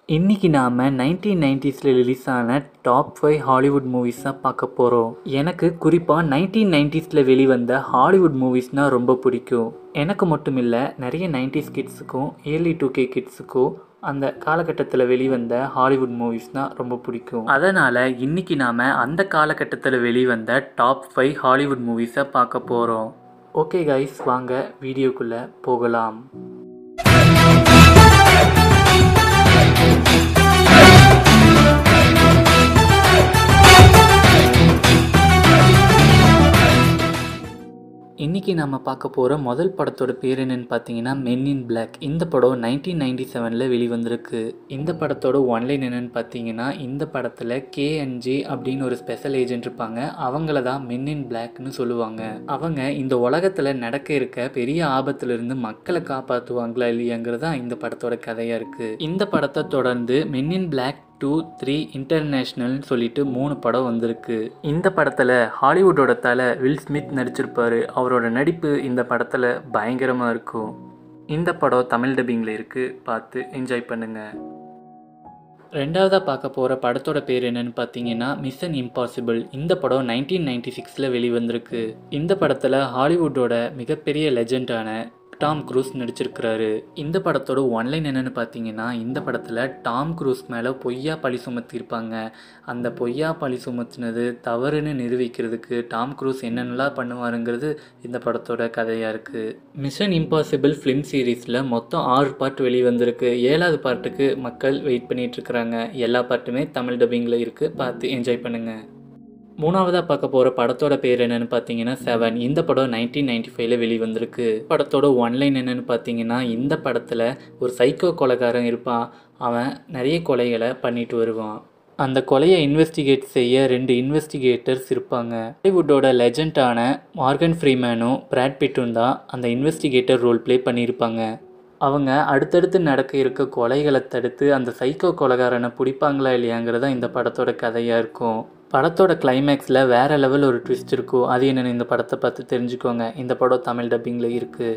இன்னைக்கு நாம் நைன்டீன் நைன்டிஸில் ரிலீஸ் ஆன டாப் ஃபைவ் ஹாலிவுட் மூவிஸ் தான் பார்க்க போகிறோம் எனக்கு குறிப்பாக நைன்டீன் நைன்டிஸில் வெளிவந்த ஹாலிவுட் மூவிஸ்னால் ரொம்ப பிடிக்கும் எனக்கு மட்டும் இல்லை நிறைய நைன்டிஸ் கிட்ஸுக்கும் ஏர்லி டூ கே கிட்ஸுக்கும் அந்த காலகட்டத்தில் வெளிவந்த ஹாலிவுட் மூவிஸ்னால் ரொம்ப பிடிக்கும் அதனால் இன்னைக்கு நாம் அந்த காலகட்டத்தில் வெளிவந்த டாப் ஃபைவ் ஹாலிவுட் மூவிஸை பார்க்க போகிறோம் ஓகே கைஸ் வாங்க வீடியோக்குள்ளே போகலாம் இன்றைக்கி நம்ம பார்க்க போகிற முதல் படத்தோட பேர் என்னன்னு பார்த்தீங்கன்னா மென் இன் பிளாக் இந்த படம் நைன்டீன் நைன்டி செவனில் வெளிவந்திருக்கு இந்த படத்தோட ஒன்லைன் என்னன்னு பார்த்தீங்கன்னா இந்த படத்தில் கேஎன்ஜி அப்படின்னு ஒரு ஸ்பெஷல் ஏஜென்ட் இருப்பாங்க அவங்கள தான் மென் இன் பிளாக்னு சொல்லுவாங்க அவங்க இந்த உலகத்தில் நடக்க இருக்க பெரிய ஆபத்திலிருந்து மக்களை காப்பாற்றுவாங்களா இல்லையாங்கிறது தான் இந்த படத்தோட கதையாக இருக்குது இந்த படத்தை தொடர்ந்து men in black two three இன்டர்நேஷ்னல்னு சொல்லிட்டு மூணு படம் வந்திருக்கு இந்த படத்தில் ஹாலிவுட்டோட தலை வில் ஸ்மித் நடிச்சிருப்பாரு அவரோட நடிப்பு இந்த படத்தில் பயங்கரமாக இருக்கும் இந்த படம் தமிழ் டப்பிங்கில் இருக்குது பார்த்து என்ஜாய் பண்ணுங்கள் ரெண்டாவதாக பார்க்க போகிற படத்தோட பேர் என்னன்னு பார்த்தீங்கன்னா மிஷன் இம்பாசிபிள் இந்த படம் நைன்டீன் நைன்டி சிக்ஸில் வெளிவந்திருக்கு இந்த படத்தில் ஹாலிவுட்டோட மிகப்பெரிய லெஜெண்டான டாம் க்ரூஸ் நடிச்சிருக்கிறாரு இந்த படத்தோட ஒன்லைன் என்னென்னு பார்த்தீங்கன்னா இந்த படத்தில் டாம் க்ரூஸ் மேலே பொய்யா பழி சுமத்திருப்பாங்க அந்த பொய்யா பழி சுமத்தினது தவறுன்னு நிரூபிக்கிறதுக்கு டாம் க்ரூஸ் என்னென்னலாம் பண்ணுவாருங்கிறது இந்த படத்தோட கதையாக இருக்குது மிஷன் இம்பாசிபிள் ஃபிலிம் சீரீஸில் மொத்தம் ஆறு பார்ட் வெளிவந்திருக்கு ஏழாவது பார்ட்டுக்கு மக்கள் வெயிட் பண்ணிட்டு இருக்கிறாங்க எல்லா பார்ட்டுமே தமிழ் டப்பிங்கில் இருக்குது பார்த்து என்ஜாய் பண்ணுங்கள் மூணாவதாக பார்க்க போகிற படத்தோட பேர் என்னன்னு பார்த்தீங்கன்னா செவன் இந்த படம் நைன்டீன் நைன்டி ஃபைவ்ல வெளிவந்திருக்கு படத்தோட ஒன்லைன் என்னன்னு பார்த்தீங்கன்னா இந்த படத்தில் ஒரு சைக்கோ கொலைகாரன் இருப்பான் அவன் நிறைய கொலைகளை பண்ணிட்டு வருவான் அந்த கொலையை இன்வெஸ்டிகேட் செய்ய ரெண்டு இன்வெஸ்டிகேட்டர்ஸ் இருப்பாங்க ஹாலிவுட்டோட லெஜண்டான மார்கன் ஃப்ரீமேனும் பிராட் பிட்டும் தான் அந்த இன்வெஸ்டிகேட்டர் ரோல் ப்ளே பண்ணியிருப்பாங்க அவங்க அடுத்தடுத்து நடக்க இருக்க கொலைகளை தடுத்து அந்த சைக்கோ கொலைகாரனை பிடிப்பாங்களா இல்லையாங்கிறதா இந்த படத்தோட கதையாக இருக்கும் படத்தோட கிளைமேக்ஸில் வேறு லெவல் ஒரு ட்விஸ்ட் இருக்கும் அது என்னென்னு இந்த படத்தை பார்த்து தெரிஞ்சுக்கோங்க இந்த படம் தமிழ் டப்பிங்கில் இருக்குது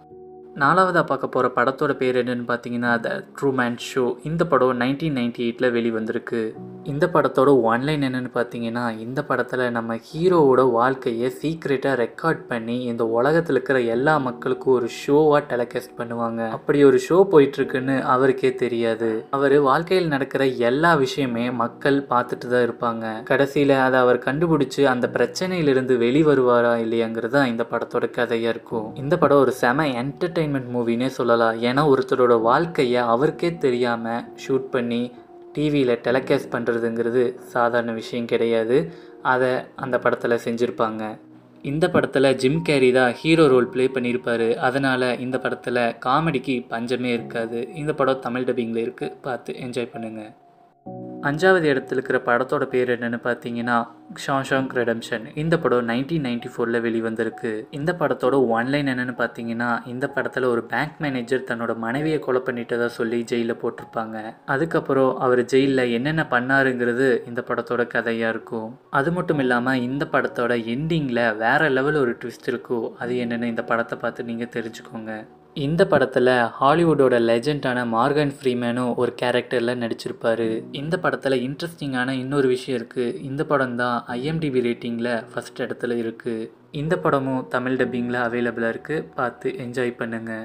நாலாவதாக பார்க்க போகிற படத்தோட பேர் என்னன்னு பார்த்தீங்கன்னா த ட்ரூமேன் ஷோ இந்த படம் நைன்டீன் நைன்டி எயிட்டில் வெளிவந்திருக்கு இந்த படத்தோட ஒன்லைன் என்னென்னு பார்த்தீங்கன்னா இந்த படத்தில் நம்ம ஹீரோவோட வாழ்க்கையை சீக்ரெட்டாக ரெக்கார்ட் பண்ணி இந்த உலகத்தில் இருக்கிற எல்லா மக்களுக்கும் ஒரு ஷோவாக டெலகாஸ்ட் பண்ணுவாங்க அப்படி ஒரு ஷோ போயிட்டுருக்குன்னு அவருக்கே தெரியாது அவர் வாழ்க்கையில் நடக்கிற எல்லா விஷயமே மக்கள் பார்த்துட்டு தான் இருப்பாங்க கடைசியில் அதை அவர் கண்டுபிடிச்சி அந்த பிரச்சனையிலிருந்து வெளிவருவாரா இல்லையாங்கிறது தான் இந்த படத்தோட கதையாக இருக்கும் இந்த படம் ஒரு செம என்டர்டைன் என்டர்டைன்மெண்ட் மூவினே சொல்லலாம் ஏன்னா ஒருத்தரோட வாழ்க்கையை அவருக்கே தெரியாமல் ஷூட் பண்ணி டிவியில் டெலகாஸ்ட் பண்ணுறதுங்கிறது சாதாரண விஷயம் கிடையாது அதை அந்த படத்தில் செஞ்சுருப்பாங்க இந்த படத்தில் ஜிம் கேரி தான் ஹீரோ ரோல் ப்ளே பண்ணியிருப்பார் அதனால் இந்த படத்தில் காமெடிக்கு பஞ்சமே இருக்காது இந்த படம் தமிழ் டப்பிங்கில் இருக்குது பார்த்து என்ஜாய் பண்ணுங்கள் அஞ்சாவது இடத்துல இருக்கிற படத்தோட பேர் என்னென்னு பார்த்தீங்கன்னா ஷாஷாங்க் ரெடம்ஷன் இந்த படம் நைன்டீன் நைன்டி ஃபோரில் வெளிவந்திருக்கு இந்த படத்தோட ஒன்லைன் என்னென்னு பார்த்தீங்கன்னா இந்த படத்தில் ஒரு பேங்க் மேனேஜர் தன்னோட மனைவியை கொலை பண்ணிட்டதா சொல்லி ஜெயிலில் போட்டிருப்பாங்க அதுக்கப்புறம் அவர் ஜெயிலில் என்னென்ன பண்ணாருங்கிறது இந்த படத்தோட கதையாக இருக்கும் அது மட்டும் இல்லாமல் இந்த படத்தோட எண்டிங்கில் வேற லெவல் ஒரு ட்விஸ்ட் இருக்கும் அது என்னென்னு இந்த படத்தை பார்த்து நீங்கள் தெரிஞ்சுக்கோங்க இந்த படத்தில் ஹாலிவுட்டோட லெஜெண்டான மார்கன் ஃப்ரீமேனும் ஒரு கேரக்டரில் நடிச்சிருப்பாரு இந்த படத்தில் இன்ட்ரெஸ்டிங்கான இன்னொரு விஷயம் இருக்குது இந்த படம் தான் ஐஎம்டிபி ரேட்டிங்கில் ஃபஸ்ட் இடத்துல இருக்குது இந்த படமும் தமிழ் டப்பிங்கில் அவைலபிளாக இருக்குது பார்த்து என்ஜாய் பண்ணுங்கள்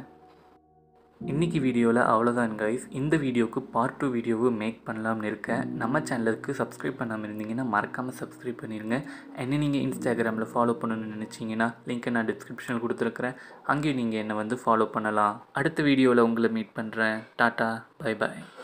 இன்றைக்கி வீடியோவில் அவ்வளோதான் கைஸ் இந்த வீடியோவுக்கு பார்ட் டூ வீடியோவை மேக் பண்ணலாம்னு இருக்கேன் நம்ம சேனலுக்கு சப்ஸ்கிரைப் பண்ணாமல் இருந்தீங்கன்னா மறக்காமல் சப்ஸ்கிரைப் பண்ணிடுங்க என்ன நீங்கள் இன்ஸ்டாகிராமில் ஃபாலோ பண்ணணும்னு நினச்சிங்கன்னா லிங்க்கை நான் டிஸ்கிரிப்ஷனில் கொடுத்துருக்குறேன் அங்கேயும் நீங்கள் என்னை வந்து ஃபாலோ பண்ணலாம் அடுத்த வீடியோவில் உங்களை மீட் பண்ணுறேன் டாட்டா பை பாய்